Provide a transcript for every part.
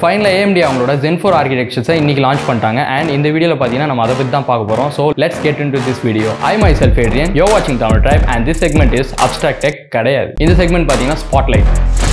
ஃபைனலாக AMD அவங்களோட Zen 4 ஆர்கிடெக்சர்ஸை இன்னைக்கு லான்ச் பண்ணிட்டாங்க அண்ட் இந்த வீடியோவில் பார்த்தீங்கன்னா நம்ம அதை பற்றி தான் பார்க்க போகிறோம் so let's get into this video I myself Adrian you're வாட்சிங் Tamil tribe and this segment is abstract tech கிடையாது இந்த செக்மெண்ட் பார்த்தீங்கன்னா ஸ்பாட்லைட்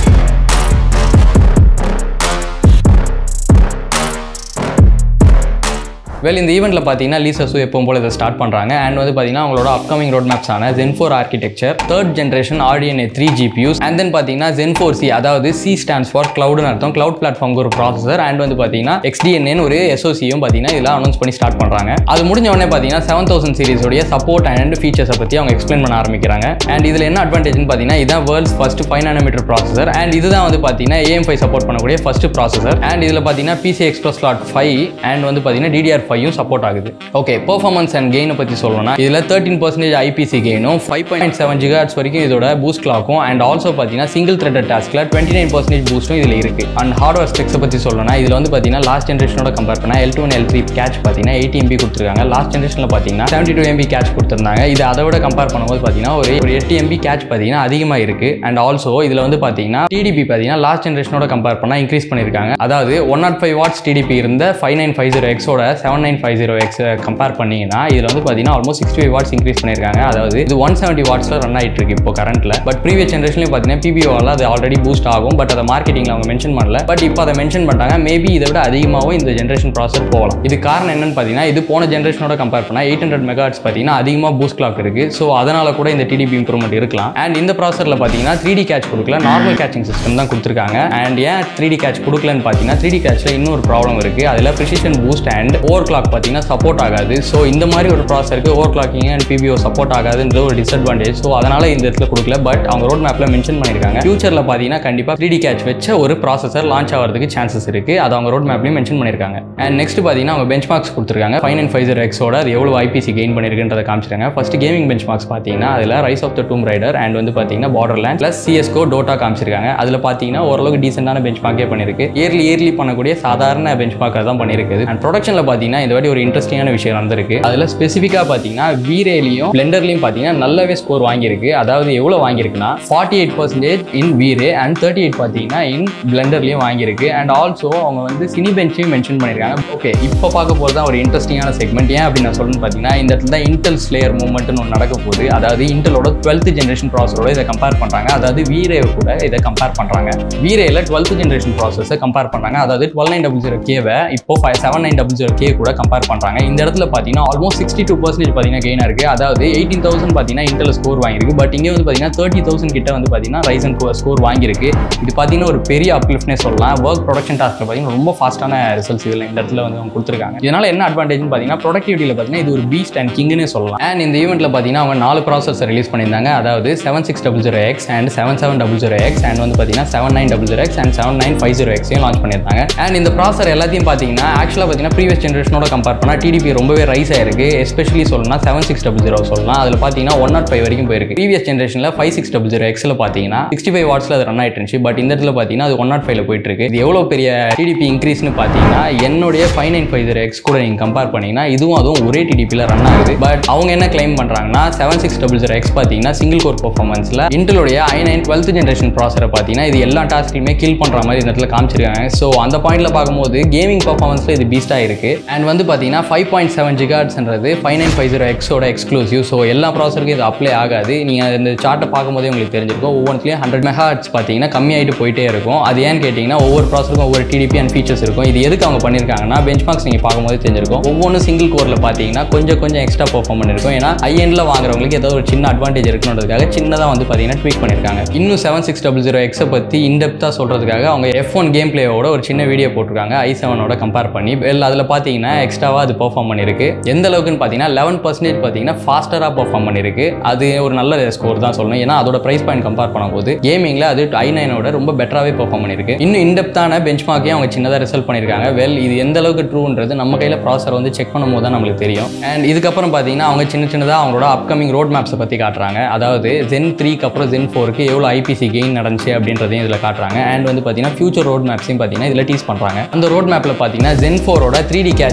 வெல் இந்த ஈவெண்ட்டில் பார்த்தீங்கன்னா லீசஸு எப்பவும் போல இதை ஸ்டார்ட் பண்ணுறாங்க அண்ட் வந்து பார்த்தீங்கன்னா அவங்களோட அப்கமிங் ரோட் மேப்ஸான gen four architecture third generation RDNA three GPUs and then பார்த்தீங்கன்னா ஜென் ஃபோர் சி அதாவது சி ஸ்டாண்ட்ஸ் ஃபார் க்ளவுட்னு அர்த்தம் க்ளவுட் பிளாட்ஃபார்ம்க்கு ஒரு ப்ராசஸர் அண்ட் வந்து பார்த்தீங்கன்னா எக்ஸ்டிஎன்னு ஒரு எஸ்ஓசியும் பார்த்தீங்கன்னா இதில் அனௌன்ஸ் பண்ணி ஸ்டார்ட் பண்ணுறாங்க அது முடிஞ்ச உடனே பார்த்தீங்கன்னா செவன் தௌசண்ட் சீரிஸோடைய சப்போர்ட் அண்ட் ஃபீச்சர்ஸை பற்றி அவங்க எக்ஸ்பிளைன் பண்ண ஆரம்பிக்கிறாங்க அண்ட் இதில் என்ன அட்வான்டேஜ்னு பார்த்தீங்கன்னா இதான் world's first five nanometer processor and இதுதான் வந்து பார்த்தீங்கன்னா ஏஎம் ஃபைவ் சப்போர்ட் பண்ணக்கூடிய ஃபர்ஸ்ட் ப்ராசஸர் அண்ட் இதில் பார்த்தீங்கன்னா PC express slot five and வந்து பார்த்தீங்கன்னா டிடிஆர் ஃபைவும் சப்போர்ட் ஆகுது ஓகே பெர்ஃபார்மன்ஸ் அண்ட் கெயினை பற்றி சொல்லணும்னா இதில் தேர்ட்டின் பர்சன்டேஜ் ஐபிசி கெயினும் ஃபைவ் பாயிண்ட் செவன் ஜிகாட்ஸ் வரைக்கும் இதோட பூஸ்ட் கிளாக்கும் அண்ட் ஆல்சோ பார்த்தீங்கன்னா சிங்கிள் த்ரெட்டட் டாஸ்கில் டுவெண்ட்டி நைன் பர்சன்டேஜ் பூஸ்ட்டும் இதில் இருக்கு அண்ட் ஹார்ட்வேர் ஸ்பெக்ஸை பற்றி சொல்லணும்னா இதில் வந்து பார்த்தீங்கன்னா லாஸ்ட் ஜென்ரேஷனோட கம்பேர் பண்ணால் L two L three cache பார்த்தீங்கன்னா எயிட்டி எம்பி கொடுத்துருக்காங்க லாஸ்ட் ஜென்ரேஷனில் பார்த்தீங்கன்னா செவன்ட்டி டூ எம்பி கேட்ச் கொடுத்துருந்தாங்க இது அதை விட கம்பேர் பண்ணும்போது பார்த்தீங்கன்னா ஒரு ஒரு எட்டு எம்பி கேட்ச் பார்த்தீங்கன்னா அதிகமாக இருக்கு அண்ட் ஆல்சோ இதில் வந்து பார்த்தீங்கன்னா டிடிபி பார்த்தீங்கன்னா லாஸ்ட் ஜென்ரேஷனோட கம்பேர் பண்ணால் இன்க்ரீஸ் பண்ணியிருக்காங்க அதாவது one nought five watts TDP இருந்த ஃபைவ் நைன் ஃபைவ் ஜீரோ எக்ஸோட seven nine five zero X compare பண்ணீங்கன்னா இதில் வந்து பார்த்தீங்கன்னா almost sixty five watts increase பண்ணியிருக்காங்க அதாவது இது ஒன் செவன்ட்டி வாட்ஸில் ரன் ஆகிட்டு இருக்கு இப்போ கரண்ட்டில் பட் ப்ரீவியஸ் ஜென்ரேஷன்லேயும் பார்த்தீங்கன்னா பிபிஓவில் அது ஆல்ரெடி பூஸ்ட் ஆகும் பட் அதை மார்க்கெட்டிங்கில் அவங்க மென்ஷன் பண்ணல பட் இப்போ அதை மென்ஷன் பண்ணிட்டாங்க மேபி இதை விட அதிகமாகவும் இந்த ஜென்ரேஷன் ப்ராசர் போகலாம் இது காரணம் என்னன்னு பார்த்தீங்கன்னா இது போன ஜென்ரேஷனோட கம்பேர் பண்ணால் எயிட் ஹண்ட்ரட் மெகாட்ஸ் பார்த்தீங்கன்னா அதிகமாக பூஸ்ட் கிளாக் இருக்கு ஸோ அதனால கூட இந்த டிடிபி இம்ப்ரூவ்மெண்ட் இருக்கலாம் அண்ட் இந்த ப்ராசரில் பார்த்தீங்கன்னா த்ரீ டி கேட்ச் கொடுக்கல நார்மல் கேச்சிங் சிஸ்டம் தான் கொடுத்துருக்காங்க அண்ட் ஏன் த்ரீ டி கேட்ச் கொடுக்கலன்னு பார்த்தீங்கன்னா த்ரீ டி கேட்ச்சில் இன்னொரு ப்ராப்ளம் இருக்குது அதில் precision boost and overclock பார்த்தீங்கன்னா சப்போர்ட் ஆகாது ஸோ இந்த மாதிரி ஒரு ப்ராசருக்கு overclocking and PBO support ஆகாதுன்ற ஒரு டிஸ்அட்வான்டேஜ் ஸோ அதனால இந்த இடத்துல கொடுக்கல பட் அவங்க ரோட் மேப்பில் மென்ஷன் பண்ணியிருக்காங்க ஃபியூச்சரில் பார்த்தீங்கன்னா கண்டிப்பாக த்ரீ டி கேட்ச் வச்ச ஒரு ப்ராசஸர் லான்ச் ஆகிறதுக்கு சான்சஸ் இருக்குது அது அவங்க ரோட் மேப்லையும் மென்ஷன் பண்ணியிருக்காங்க அண்ட் நெக்ஸ்ட் பார்த்தீங்கன்னா அவங்க பெஞ்ச் மார்க்ஸ் கொடுத்துருக்காங்க ஃபைவ் நைன் ஃபைவ் ஜீரோ எக்ஸோட அது எவ்வளோ ஐபிசி கெயின் பண்ணியிருக்குன்றதை காமிச்சிருக்காங்க ஃபர்ஸ்ட் கேமிங் பெஞ்ச் மார்க்ஸ் பார்த்தீங்கன்னா அதில் Rise of the Tomb Raider and வந்து பார்த்தீங்கன்னா Borderlands plus CS GO Dota காமிச்சிருக்காங்க அதில் பார்த்தீங்கன்னா ஓரளவுக்கு டீசெண்டான பெஞ்ச் மார்க்கே பண்ணியிருக்கு இயர்லி இயர்லி பண்ணக்கூடிய சாதாரண பெஞ்ச் மார்க்கை தான் பண்ணியிருக்குது அண்ட் ப்ரொடக்ஷனில் பார்த்தீங்கன்னா இந்த வாட்டி ஒரு இன்ட்ரெஸ்டிங்கான விஷயம் நடந்திருக்கு அதில் ஸ்பெசிஃபிக்காக பார்த்தீங்கன்னா வீரேலையும் பிளெண்டர்லையும் பார்த்தீங்கன்னா நல்லாவே ஸ்கோர் வாங்கியிருக்கு அதாவது எவ்வளோ வாங்கியிருக்குன்னா forty eight percentage in V Ray and thirty eight பார்த்தீங்கன்னா இன் பிளெண்டர்லையும் வாங்கியிருக்கு அண்ட் ஆல்சோ அவங்க வந்து சினி பெஞ்சையும் மென்ஷன் பண்ணியிருக்காங்க ஓகே இப்போ பார்க்க போகிறது தான் ஒரு இன்ட்ரெஸ்டிங்கான செக்மெண்ட் ஏன் அப்படின்னு நான் சொல்லணும்னு பார்த்தீங்கன்னா இந்த இடத்துல தான் இன்டெல் ஸ்லேயர் மூவ்மெண்ட்னு ஒன்று நடக்க போகுது அதாவது இன்டெலோட டுவெல்த் ஜென்ரேஷன் ப்ராசரோட இதை கம்பேர் பண்ணுறாங்க அதாவது வீரே கூட இதை கம்பேர் பண்ணுறாங்க வீரேல டுவெல்த் ஜென்ரேஷன் ப்ராசஸை கம்பேர் பண்ணுறாங்க அதாவது டுவெல் நைன் டபுள் ஜீரோ கேவை இப்போ five seven nine double zero K கூட கம்பேர் பண்ணுறாங்க இந்த இடத்துல பார்த்தீங்கன்னா ஆல்மோஸ்ட் சிக்ஸ்டி டூ பர்சன்டேஜ் பார்த்தீங்கன்னா கெயினாக இருக்குது அதாவது எயிட்டீன் தௌசண்ட் பார்த்தீங்கன்னா இன்டெல் ஸ்கோர் வாங்கியிருக்கு பட் இங்கே வந்து பார்த்தீங்கன்னா தேர்ட்டி தௌசண்ட் கிட்ட வந்து பார்த்தீங்கன்னா ரைசன் ஸ்கோர் வாங்கியிருக்கு இது பார்த்தீங்கன்னா ஒரு பெரிய அப்லிஃப்ட்னே சொல்லலாம் ஒர்க் ப்ரொடக்ஷன் டாஸ்க்கில் பார்த்தீங்கன்னா ரொம்ப ஃபாஸ்ட்டான ரிசல்ட்ஸ் இதில் இந்த இடத்துல வந்து அவங்க கொடுத்துருக்காங்க இதனால என்ன அட்வான்டேஜ்னு பார்த்தீங்கன்னா ப்ரொடக்டிவிட்டியில் பார்த்தீங்கன்னா இது ஒரு பீஸ்ட் அண்ட் கிங்னே சொல்லலாம் அண்ட் இந்த ஈவெண்ட்டில் பார்த்தீங்கன்னா அவங்க நாலு ப்ராசஸர் ரிலீஸ் பண்ணியிருந்தாங்க அதாவது seven six double zero X and seven seven double zero X and வந்து பார்த்தீங்கன்னா seven nine double zero X and seven nine five zero எக்ஸையும் லான்ச் பண்ணியிருந்தாங்க அண்ட் இந்த ப்ராசர் எல்லாத்தையும் பார்த்தீங்கன்னா ஆக்சுவலாக பார்த்தீங்கன்னா ப்ரீவியஸ் ஜென்ரேஷனோட கம்பேர் பண்ணால் டிடிபி ரொம்பவே ரைஸ் ஆயிருக்கு எஸ்பெஷலி சொல்லணும்னா செவன் சிக்ஸ் டபுள் ஜீரோ சொல்லலாம் அதில் பார்த்தீங்கன்னா ஒன் நாட் ஃபைவ் வரைக்கும் போயிருக்கு ப்ரீவியஸ் ஜென்ரேஷனில் ஃபைவ் சிக்ஸ் டபுள் ஜீரோ எக்ஸில் பார்த்தீங்கன்னா சிக்ஸ்டி ஃபைவ் வாட்ஸில் அது ரன் ஆயிட்டு இருந்துச்சு பட் இந்த இடத்துல பார்த்தீங்கன்னா அது ஒன் நாட் ஃபைவ்ல போயிட்டு இருக்கு இது எவ்வளோ பெரிய டிடிபி இன்க்ரீஸ்னு பார்த்தீங்கன்னா என்னுடைய five nine five zero X கூட நீங்கள் கம்பேர் பண்ணீங்கன்னா இதுவும் அதுவும் ஒரே டிடிபியில் ரன் ஆகுது பட் அவங்க என்ன கிளைம் பண்ணுறாங்கன்னா seven six double zero X பார்த்தீங்கன்னா சிங்கிள் கோர் பர்ஃபார்மன்ஸில் இன்டலுடைய ஐ நைன் டுவெல்த் ஜென்ரேஷன் ப்ராசரை பார்த்தீங்கன்னா இது எல்லா டாஸ்க்லையுமே கில் பண்ணுற மாதிரி இந்த இடத்துல காமிச்சிருக்காங்க ஸோ அந்த பாயிண்ட்ல பார்க்கும்போது கேமிங் பர்ஃபார்மன்ஸில் இது பீஸ்டாக இருக்கு அண்ட் வந்து பார்த்தீங்கன்னா ஃபைவ் பாயிண்ட் செவன் ஜிகாட்ஸ்ன்றது ஃபைவ் நைன் ஃபைவ் ஜீரோ எக்ஸோட எக்ஸ்க்ளூசிவ் ஸோ எல்லா ப்ராசருக்கும் இது அப்ளை ஆகாது நீங்கள் இந்த சார்ட்டை பார்க்கும்போதே உங்களுக்கு தெரிஞ்சிருக்கும் ஒவ்வொன்றுலையும் ஹண்ட்ரட் மெகாட்ஸ் பார்த்தீங்கன்னா கம்மியாயிட்டு போயிட்டே இருக்கும் அது ஏன்னு கேட்டிங்கன்னா ஒவ்வொரு ப்ராசருக்கும் ஒவ்வொரு டிடிபி அண்ட் ஃபீச்சர்ஸ் இருக்கும் இது எதுக்கு அவங்க பண்ணியிருக்காங்கன்னா பெஞ்ச் மார்க்ஸ் நீங்கள் பார்க்கும்போது தெரிஞ்சிருக்கும் ஒவ்வொன்றும் சிங்கிள் கோரில் பார்த்தீங்கன்னா கொஞ்சம் கொஞ்சம் எக்ஸ்ட்ரா பெர்ஃபார்ம் பண்ணிருக்கும் ஏன்னா ஐ எண்டில் வாங்குறவங்களுக்கு ஏதோ ஒரு சின்ன அட்வான்டேஜ் இருக்கணுன்றதுக்காக சின்னதாக வந்து பார்த்தீங்கன்னா ட்வீட் பண்ணியிருக்காங்க இன்னும் செவன் சிக்ஸ் டபுள் ஜீரோ எக்ஸை பற்றி இன்டெப்த்தாக சொல்கிறதுக்காக அவங்க எஃப் ஒன் கேம் பிளேயோட ஒரு சின்ன வீடியோ போட்டிருக்காங்க ஐ செவனோட கம்பேர் பண்ணி வெல் அதில் பார்த்தீங்கன்னா எக்ஸ்ட்ராவாக அது பெர்ஃபார்ம் பண்ணியிருக்கு எந்த அளவுக்குன்னு பார்த்தீங்கன்னா லெவன் பர்சன்டேஜ் பார்த்தீங்கன்னா ஃபாஸ்டராக பெர்ஃபார்ம் பண்ணியிருக்கு அது ஒரு நல்ல ஸ்கோர் தான் சொல்லணும் ஏன்னா அதோட ப்ரைஸ் பாயிண்ட் கம்பேர் பண்ணும்போது கேமிங்கில் அது ஐ நைனோட ரொம்ப பெட்டராகவே பெர்ஃபார்ம் பண்ணியிருக்கு இன்னும் இன்டெப்த்தான பெஞ்ச் மார்க்கையும் அவங்க சின்னதாக ரிசல்ட் பண்ணியிருக்காங்க வெல் இது எந்த அளவுக்கு ட்ரூன்றது நம்ம கையில் ப்ராசர் வந்து செக் பண்ணும்போது தான் நம்மளுக்கு தெரியும் அண்ட் இதுக்கப்புறம் பார்த்தீங்கன்னா அவங்க சின்ன சின்னதாக அவங்களோட அப்கமிங் ரோட் மேப்ஸை பற்றி காட்டுறாங்க அதாவது ஜென் த்ரீக்கு அப்புறம் ஜென் ஃபோருக்கு எவ்வளோ ஐபிசி கெயின் நடந்துச்சு அப்படின்றதையும் இதில் காட்டுறாங்க அண்ட் வந்து பார்த்தீங்கன்னா ஃபியூச்சர் ரோட் மேப்ஸையும் பார்த்தீங்கன்னா இதில் டீஸ் பண்ணுறாங்க அந்த ரோட் மேப்பில் பார்த்தீங்கன்னா ஜென் ஃபோரோட த்ரீ டி கேட்ச்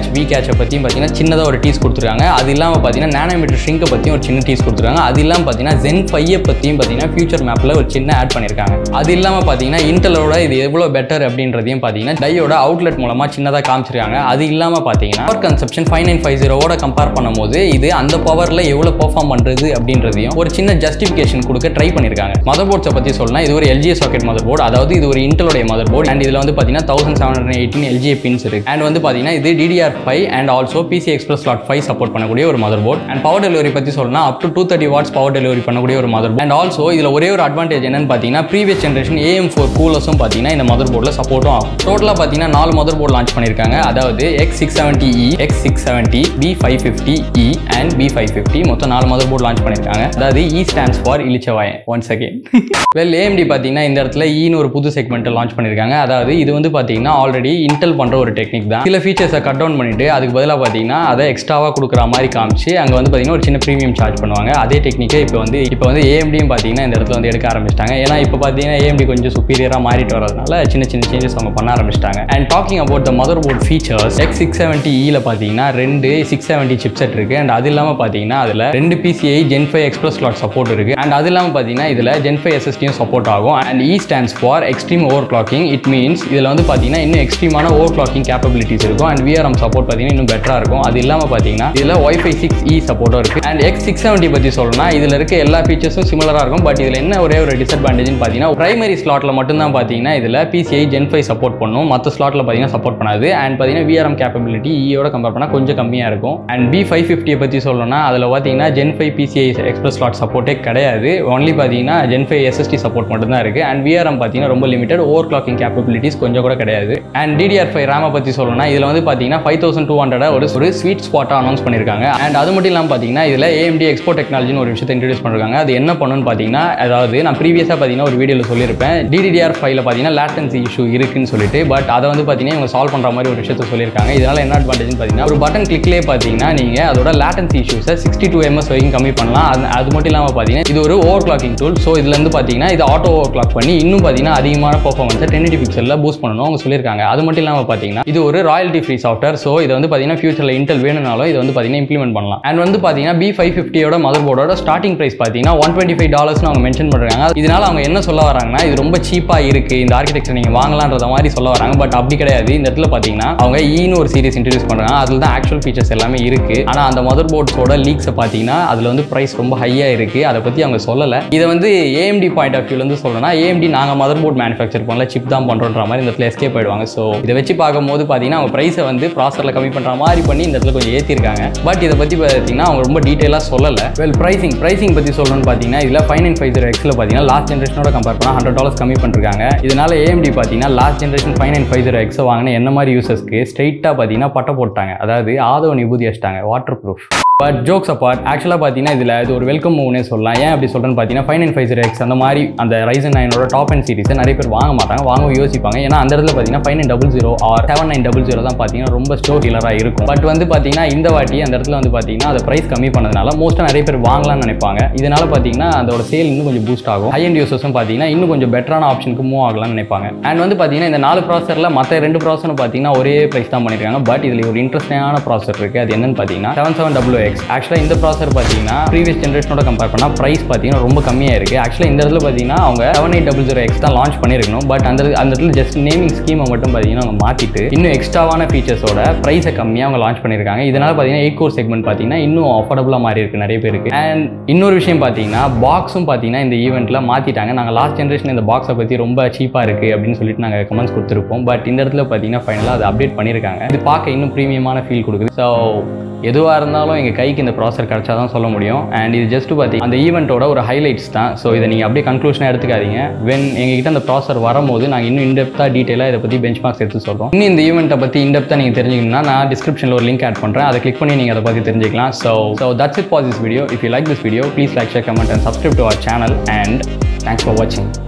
வி கேட்சை பற்றியும் பார்த்தீங்கன்னா சின்னதாக ஒரு டீஸ் கொடுத்துருக்காங்க அது இல்லாமல் பார்த்தீங்கன்னா நேனோமீட்டர் ஷ்ரிங்கை பற்றியும் ஒரு சின்ன டீஸ் கொடுத்துருக்காங்க அது இல்லாமல் பார்த்தீங்கன்னா ஜென் ஃபையை பற்றியும் பார்த்தீங்கன்னா ஃபியூச்சர் மேப்பில் ஒரு சின்ன ஆட் பண்ணியிருக்காங்க அது இல்லாமல் பார்த்தீங்கன்னா இன்டலோட இது எவ்வளோ பெட்டர் அப்படின்றதையும் பார்த்தீங்கன்னா டையோட அவுட்லெட் மூலமாக சின்னதாக காமிச்சிருக்காங்க அது இல்லாமல் பார்த்தீங்கன்னா power consumption five nine five ஜீரோவோட கம்பேர் பண்ணும்போது இது அந்த பவரில் எவ்வளோ பெர்ஃபார்ம் பண்ணுறது அப்படின்றதையும் ஒரு சின்ன ஜஸ்டிஃபிகேஷன் கொடுக்க ட்ரை பண்ணியிருக்காங்க மதர் போர்ட்ஸை பற்றி சொல்லலாம் இது ஒரு எல்ஜிஏ சாக்கெட் மதர் போர்டு அதாவது இது ஒரு இன்டலோடைய மதர் போர்டு அண்ட் இதில் வந்து பார்த்தீங்கன்னா thousand seven hundred eighteen LGA pins இருக்கு அண்ட் வந்து பார்த்தீங்கன்னா இது DDR five and also PC express slot five support பண்ணக்கூடிய ஒரு motherboard and power delivery பற்றி சொல்லலாம் up to two thirty watts power delivery பண்ணக்கூடிய ஒரு மதர் போர்டு அண்ட் ஆல்சோ இதில் ஒரே ஒரு அட்வான்டேஜ் என்னன்னு பார்த்தீங்கன்னா ப்ரீவியஸ் ஜென்ரேஷன் ஏஎம் ஃபோர் கூலர்ஸும் பார்த்தீங்கன்னா இந்த மதர் போர்டில் சப்போர்ட்டும் ஆகும் டோட்டலாக பார்த்தீங்கன்னா நாலு மதர் போர்டு லான்ச் பண்ணியிருக்காங்க அதாவது X six seventy E X six seventy B five fifty E and B five fifty மொத்தம் நாலு மதர் போர்டு லான்ச் பண்ணியிருக்காங்க அதாவது இ ஸ்டாண்ட்ஸ் ஃபார் இலிச்சவாயன் ஒன்ஸ் அகேன் வெல் ஏஎம்டி பார்த்தீங்கன்னா இந்த இடத்துல ஈன்னு ஒரு புது செக்மெண்ட்டை லான்ச் பண்ணியிருக்காங்க அதாவது இது வந்து பார்த்தீங்கன்னா ஆல்ரெடி இன்டெல் பண்ணுற ஒரு டெக்னிக் தான் சில ஃபீச்சர்ஸை கட் டவுன் பண்ணிட்டு அதுக்கு பதிலாக பார்த்தீங்கன்னா அதை எக்ஸ்ட்ராவாக கொடுக்குற மாதிரி காமிச்சு அங்கே வந்து பார்த்தீங்கன்னா ஒரு சின்ன ப்ரீமியம் சார்ஜ் பண்ணுவாங்க அதே டெக்னிக்கை இப்போ வந்து இப்போ வந்து ஏஎம்டியும் பார்த்தீங்கன்னா இந்த இடத்துல வந்து எடுக்க ஆரம்பிச்சிட்டாங்க ஏன்னா இப்போ பார்த்தீங்கன்னா ஏஎம்டி கொஞ்சம் சுப்பீரியராக மாறிட்டு வரதுனால சின்ன சின்ன சேஞ்சஸ் அவங்க பண்ண ஆரம்பிச்சிட்டாங்க and talking about the motherboard features X six seventy இயில் பார்த்தீங்கன்னா ரெண்டு சிக்ஸ் செவன்ட்டி சிப்செட் இருக்குது அண்ட் அது இல்லாமல் பார்த்தீங்கன்னா அதில் ரெண்டு PCI gen five express slot support இருக்குது அண்ட் அது இல்லாமல் பார்த்தீங்கன்னா இதில் ஜென் ஃபைவ் எஸ்எஸ்டியும் சப்போர்ட் ஆகும் and E stands for extreme overclocking it means இதில் வந்து பார்த்தீங்கன்னா இன்னும் எக்ஸ்ட்ரீமான ஓவர் கிளாக்கிங் கேப்பபிலிட்டிஸ் இருக்கும் அண்ட் விஆர்எம் சப்போர்ட் பார்த்தீங்கன்னா இன்னும் பெட்டராக இருக்கும் அது இல்லாமல் பார்த்தீங்கன்னா இதில் ஒய்ஃபை சிக்ஸ் இ சப்போர்ட்டும் இருக்குது அண்ட் எக்ஸ் சிக்ஸ் செவன்ட்டி பற்றி சொல்லணும்னா இதில் இருக்க எல்லா ஃபீச்சர்ஸும் சிமிலராக இருக்கும் பட் இதில் என்ன ஒரே ஒரு டிஸ்அட்வான்டேஜ்னு பார்த்தீங்கன்னா பிரைமரி ஸ்லாட்டில் மட்டும்தான் பார்த்தீங்கன்னா இதில் பிசிஐ ஜென் ஃபைவ் சப்போர்ட் பண்ணும் மற்ற ஸ்லாட்டில் பார்த்தீங்கன்னா சப்போர்ட் பண்ணாது அண்ட் பார்த்தீங்கன்னா விஆர்எம் கேப்பபிலிட்டி ஈயோட கம்பேர் பண்ணால் கொஞ்சம் கம்மியாக இருக்கும் அண்ட் பி ஃபைவ் ஃபிஃப்டியை பற்றி சொல்லணும்னா அதில் பார்த்தீங்கன்னா gen five PCI express slot சப்போர்ட்டே கிடையாது ஒன்லி பார்த்தீங்கன்னா ஜென் ஃபைவ் எஸ்எஸ்டி சப்போர்ட் மட்டும் தான் இருக்குது அண்ட் விஆர்எம் பார்த்தீங்கன்னா ரொம்ப லிமிடெட் ஓவர் கிளாக்கிங் கேப்பபிலிட்டிஸ் கொஞ்சம் கூட கிடையாது அண்ட் டிடிஆர் ஃபைவ் ரேமை பற்றி சொல்லணும்னா இதில் வந்து பார்த்தீங்கன்னா ஃபைவ் தௌசண்ட் டூ ஹண்ட்ரட் ஒரு ஒரு ஸ்வீட் ஸ்பாட்டாக அனௌன்ஸ் பண்ணியிருக்காங்க அண்ட் அது மட்டும் இல்லாமல் பார்த்தீங்கன்னா இதில் ஏஎம்டி எக்ஸ்போ டெக்னாலஜின்னு ஒரு விஷயத்தை இன்ட்ரடியூஸ் பண்ணிருக்காங்க அது என்ன பண்ணுன்னு பார்த்தீங்கன்னா அதாவது நான் ப்ரீவியஸாக பார்த்தீங்கன்னா ஒரு வீடியோவில் சொல்லியிருப்பேன் டிடிஆர் ஃபைவ்ல பார்த்தீங்கன்னா லேட்டன்சி இஷ்யூ இருக்குன்னு சொல்லிட்டு பட் அதை வந்து பார்த்தீங்கன்னா இவங்க சால்வ் பண்ணுற மாதிரி ஒரு விஷயத்தை சொல்லியிருக்காங்க இதனால் என்ன அட்வான்டேஜ்னு பார்த்தீங்கன்னா ஒரு பட்டன் கிளிக்லேயே பார்த்தீங்கன்னா நீங்கள் அதோட லேட்டன்சி இஷ்யூஸை சிக்ஸ்டி டூ எம்எஸ் வரைக்கும் கம்மி பண்ணலாம் அது அது மட்டும் இல்லாமல் பார்த்தீங்கன்னா இது ஒரு ஓவர் கிளாக்கிங் டூல் ஸோ இதுலேருந்து பார்த்தீங்கன்னா இது ஆட்டோ ஓவர் கிளாக் பண்ணி இன்னும் பார்த்தீங்கன்னா அதிகமான பர்ஃபார்மன்ஸை டென் எயிட்டி பிக்சலில் பூஸ்ட் பண்ணணும் அவங்க சொல்லியிருக்காங்க அது மட்டும் இல்லாமல் பார்த்தீங்கன்னா இது ஒரு ராயல்ட்டி ஃப்ரீ சாஃப்ட்வேர் ஸோ இதை வந்து பார்த்தீங்கன்னா ஃபியூச்சரில் இன்டெல் வேணும்னாலும் இது வந்து பார்த்தீங்கன்னா இம்ப்ளிமெண்ட் பண்ணலாம் அண்ட் வந்து பார்த்தீங்கன்னா பி ஃபைவ் ஃபிஃப்டியோட மதர் போர்டோட ஸ்டார்டிங் ப்ரைஸ் பார்த்தீங்கன்னா ஒன் டுவெண்ட்டி ஃபைவ் டாலர்ஸ்னு அவங்க மென்ஷன் பண்ணுறாங்க இதனால அவங்க என்ன சொல்ல வராங்கன்னா இது ரொம்ப சீப்பாக இருக்குது இந்த ஆர்கிடெக்சர் நீங்கள் வாங்கலான்றத மாதிரி சொல்ல வராங்க பட் அப்படி கிடையாது இந்த இடத்துல பார்த்தீங்கன்னா அவங்க ஈன்னு ஒரு சீரிஸ் இன்ட்ரடியூஸ் பண்ணுறாங்க அதில் தான் ஆக்சுவல் ஃபீச்சர்ஸ் எல்லாமே இருக்குது ஆனால் அந்த மதர் போர்ட்ஸோட லீக்ஸை பார்த்தீங்கன்னா அதில் வந்து ப்ரைஸ் ரொம்ப ஹையாக இருக்குது அதை பற்றி அவங்க சொல்லலை இதை வந்து ஏஎம்டி பாயிண்ட் ஆஃப் வியூலேருந்து சொல்லணும்னா ஏஎம்டி நாங்கள் மதர் போர்ட் மேனுஃபேக்சர் பண்ணல சிப் தான் பண்ணுறோன்ற மாதிரி இந்த இடத்துல எஸ்கேப் ஆயிடுவாங்க ஸோ இதை வச்சு பார்க்கும்போது பார்த்தீங்கன்னா அவங்க ப்ரைஸை வந்து ப்ராசரில் கம்மி பண்ணுற மாதிரி பண்ணி இந்த இடத்துல கொஞ்சம் ஏற்றிருக்காங்க பட் இதை பற்றி பார்த்தீங்கன்னா அவங்க ரொம்ப டீட்டெயிலாக சொல்லலை வெல் ப்ரைசிங் ப்ரைசிங் பற்றி சொல்லணும்னு பார்த்தீங்கன்னா இதில் ஃபைவ் நைன் ஃபைவ் ஜீரோ எக்ஸில் பார்த்தீங்கன்னா லாஸ்ட் ஜென்ரேஷனோட கம்பேர் பண்ணால் ஹண்ட்ரட் டாலர்ஸ் கம்மி பண்ணிருக்காங்க இதனால ஏஎம்டி பார்த்தீங்கன்னா last generation five nine five zero எக்ஸை வாங்கின என்ன மாதிரி யூசர்ஸ்க்கு ஸ்ட்ரைட்டாக பார்த்தீங்கன்னா பட்டை போட்டாங்க அதாவது ஆதவ நிபூதி வச்சிட்டாங்க waterproof but jokes apart ஆக்சுவலாக பார்த்தீங்கன்னா இதில் இது ஒரு வெல்கம் மூவ்னே சொல்லலாம் ஏன் அப்படி சொல்கிறேன்னு பார்த்தீங்கன்னா five nine five zero X அந்த மாதிரி அந்த ரைசன் நைனோட டாப் அண்ட் சீரிஸை நிறைய பேர் வாங்க மாட்டாங்க வாங்க யோசிப்பாங்க ஏன்னா அந்த இடத்துல பார்த்தீங்கன்னா five nine double zero or seven nine double zero தான் பார்த்தீங்கன்னா ரொம்ப ஸ்டோ ஹீலராக இருக்கும் பட் வந்து பார்த்தீங்கன்னா இந்த வாட்டி அந்த இடத்துல வந்து பார்த்தீங்கன்னா அந்த ப்ரைஸ் கம்மி பண்ணதுனால மோஸ்ட்டாக நிறைய பேர் வாங்கலாம்னு நினைப்பாங்க இதனால பார்த்தீங்கன்னா அதோட சேல் இன்னும் கொஞ்சம் பூஸ்ட் ஆகும் ஹை அண்ட் யூசர்ஸும் பார்த்தீங்கன்னா இன்னும் கொஞ்சம் பெட்டரான ஆப்ஷனுக்கு மூவ் ஆகலாம்னு நினைப்பாங்க அண்ட் வந்து பார்த்தீங்கன்னா இந்த நாலு ப்ராசரில் மற்ற ரெண்டு ப்ராசரும் பார்த்தீங்கன்னா ஒரே ப்ரைஸ் தான் பண்ணியிருக்காங்க பட் இதில் ஒரு இன்ட்ரெஸ்டிங்கான ப்ராசர் இருக்குது அது என்னன்னு பார்த்தீங்கன்னா செவன் செவன் டபுள் எக்ஸ் ஆக்சுவலாக இந்த ப்ராசர் பார்த்தீங்கன்னா ப்ரீவியஸ் ஜென்ரேஷனோட கம்பேர் பண்ணால் ப்ரைஸ் பார்த்தீங்கன்னா ரொம்ப கம்மியாக இருக்குது ஆக்சுவலாக இந்த இடத்துல பார்த்தீங்கன்னா அவங்க seven eight double zero X தான் லான்ச் பண்ணியிருக்கணும் பட் அந்த அந்த இடத்துல ஜஸ்ட் நேமிங் ஸ்கீமை மட்டும் பார்த்தீங்கன்னா அவங்க மாற்றிட்டு இன்னும் எக்ஸ்ட்ராவான ஃபீச்சர்ஸோட ப்ரைஸை கம்மியாக அவங்க லான்ச் பண்ணியிருக்காங்க இதனால் பார்த்தீங்கன்னா எயிட் கோர் செக்மெண்ட் பார்த்தீங்கன்னா இன்னும் அஃபோர்டபுளாக மாறி இருக்கு நிறைய பேருக்கு அண்ட் இன்னொரு விஷயம் பார்த்தீங்கன்னா பாக்ஸும் பார்த்தீங்கன்னா இந்த ஈவெண்ட்டில் மாற்றிட்டாங்க நாங்கள் லாஸ்ட் ஜென்ரேஷன் இந்த பாக்ஸை பற்றி ரொம்ப சீப்பாக இருக்குது அப்படின்னு சொல்லிட்டு நாங்கள் கமெண்ட்ஸ் கொடுத்துருப்போம் பட் இந்த இடத்துல பார்த்தீங்கன்னா ஃபைனலாக அதை அப்டேட் பண்ணியிருக்காங்க இது பார்க்க இன்னும் ப்ரீமியமான ஃபீல் கொடுக்குது ஸோ எதுவாக இருந்தாலும் எங்கள் கைக்கு இந்த ப்ராசர் கிடச்சா தான் சொல்ல முடியும் அண்ட் இது ஜஸ்ட் பார்த்தி அந்த ஈவெண்ட்டோட ஒரு ஹைலைட்ஸ் தான் ஸோ இதை நீங்கள் அப்படியே கன்க்ளூஷனாக எடுத்துக்காதீங்க வென் எங்ககிட்ட அந்த ப்ராசர் வரும்போது நாங்கள் இன்னும் இன்டெப்த்தாக டீட்டெயிலாக இதை பற்றி பெஞ்ச் மார்க்ஸ் எடுத்து சொல்கிறோம் இன்னும் இந்த ஈவெண்ட்டை பற்றி இன்டெப்த்தாக நீங்கள் தெரிஞ்சுக்கணும்னா நான் டிஸ்கிரிப்ஷனில் ஒரு லிங்க் ஆட் பண்ணுறேன் அதை கிளிக் பண்ணி நீங்கள் அதை பற்றி தெரிஞ்சுக்கலாம் so so that's it for this video if you like this video please like share comment and subscribe to our channel and thanks for வாட்சிங்